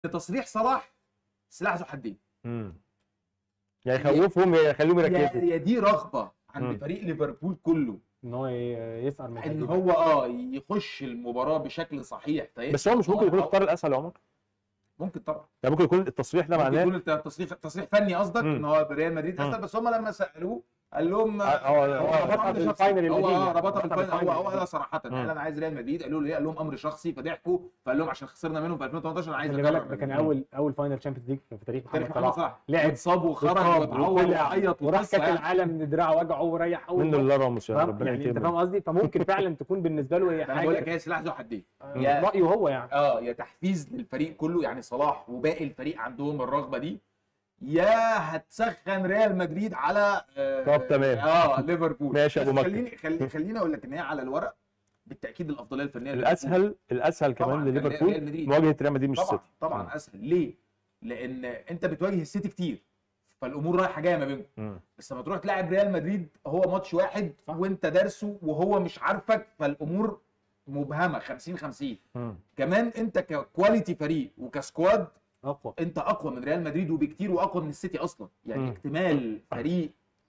تصريح صلاح سلاح ذو حدين مم. يعني يخوفهم يخليهم يا يركزوا يا دي رغبه عند مم. فريق ليفربول كله ان هو ي- يسأل من ان الحتة دي. هو اه يخش المباراه بشكل صحيح فيكسب. بس هو مش ممكن يكون أو- اختار الاسهل يا عمر ممكن طبعا يعني ممكن يكون التصريح ده ممكن معناه يكون الت- تصريح تصريح فني قصدك مم. ان هو ريال مدريد مم. اسهل بس هم لما سالوه قال لهم آه، هو- هو هو ربطها أمر بالفاينل شخصي. اللي هو جاي آه، يعني. ربطها ربطها بالفاينل هو بالفاينل هو اللي قال صراحه مم. قال انا عايز ريال مدريد قالوا له ليه قال لهم امر شخصي فضحكوا فقال لهم عشان خسرنا منهم في 2018 انا عايز خلي بالك أكرر ده كان منهم. اول اول فاينل تشامبيونز ليج في تاريخ تاريخ محمد محمد صلاح صلاح لعب اتصاب وخرج واتصاب واتعور وطلع وعيط وراح وقصة كاس يعني. العالم من دراعه وجعه وريح اول منه مرة. لله راموس يا فاهم؟ ربنا يعني انت ينتقم فاهم قصدي فممكن فعلا تكون بالنسبه له هي انا بقول لك حاجه هي سلاح ذو حدين آه، يا- رايه هو يعني اه يا تحفيز للفريق كله يعني صلاح وباقي الفريق عندهم الرغبه دي يا هتسخن ريال مدريد على آه طب تمام. اه ليفربول ماشي يا أبو مكة. خليني خليني خليني اقول لك ان هي على الورق بالتاكيد الافضليه الفنيه لليفربول. الاسهل الاسهل طبعاً كمان كان لليفربول ريال مدريد. مواجهه ريال مدريد مش طبعا السيتي طبعا اسهل ليه؟ لان انت بتواجه السيتي كتير فالامور رايحه جايه ما بينكم مم. بس لما تروح تلاعب ريال مدريد هو ماتش واحد صح. وانت دارسه وهو مش عارفك فالامور مبهمه 50 50 مم. كمان انت ككواليتي فريق وكسكواد اقوى انت اقوى من ريال مدريد وبكتير واقوى من السيتي اصلا يعني مم. اكتمال فريق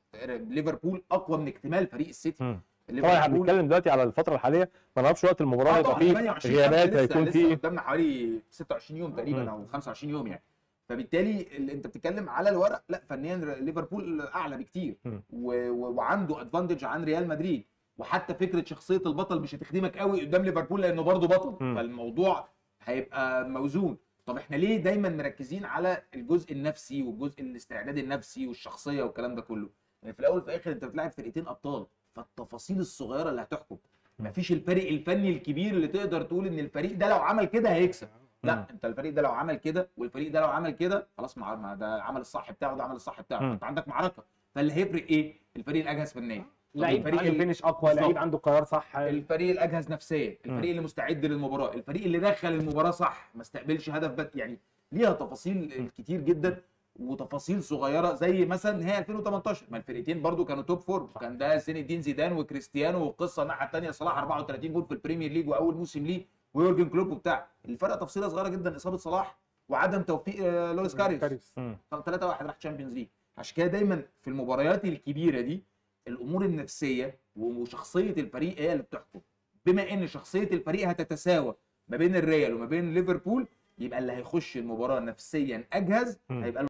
ليفربول اقوى من اكتمال فريق السيتي مم. طبعا احنا ليفربول بنتكلم دلوقتي على الفتره الحاليه ما نعرفش وقت المباراه آه هيبقى طبعاً، فيه 28 غيابات لسه- هيكون لسه فيه قدامنا حوالي 26 يوم تقريبا مم. او 25 يوم يعني فبالتالي اللي انت بتتكلم على الورق لا فنيا ليفربول اعلى بكتير مم. و... و... وعنده ادفانتج عن ريال مدريد وحتى فكره شخصيه البطل مش هتخدمك قوي قدام ليفربول لانه برضه بطل مم. فالموضوع هيبقى موزون طب احنا ليه دايما مركزين على الجزء النفسي والجزء الاستعداد النفسي والشخصيه والكلام ده كله يعني في الاول وفي الاخر انت بتلاعب فرقتين ابطال فالتفاصيل الصغيره اللي هتحكم مفيش الفرق الفني الكبير اللي تقدر تقول ان الفريق ده لو عمل كده هيكسب مم. لا انت الفريق ده لو عمل كده والفريق ده لو عمل كده خلاص مع مع ده عمل الصح بتاعه ده عمل الصح بتاعه مم. انت عندك معركه فاللي هيفرق ايه الفريق الاجهز فنيا لعيب الفريق عنده ال- فينش اقوى بالظبط. لعيب عنده قرار صح الفريق الاجهز نفسيا مم. الفريق اللي مستعد للمباراه الفريق اللي دخل المباراه صح ما استقبلش هدف بت يعني ليها تفاصيل كتير جدا وتفاصيل صغيره زي مثلا نهائي 2018 ما الفرقتين برضو كانوا توب فورم كان ده زين الدين زيدان وكريستيانو والقصه الناحيه الثانيه صلاح 34 جول في البريمير ليج واول موسم ليه ويورجن كلوب وبتاع الفرق تفصيله صغيره جدا اصابه صلاح وعدم توفيق آه، لويس كاريوس كاريوس. مم. 3 1 راح تشامبيونز ليج عشان كده دايما في المباريات الكبيره دي الامور النفسيه وشخصيه الفريق هي اللي بتحكم بما ان شخصيه الفريق هتتساوى ما بين الريال وما بين ليفربول يبقى اللي هيخش المباراه نفسيا اجهز مم. هيبقى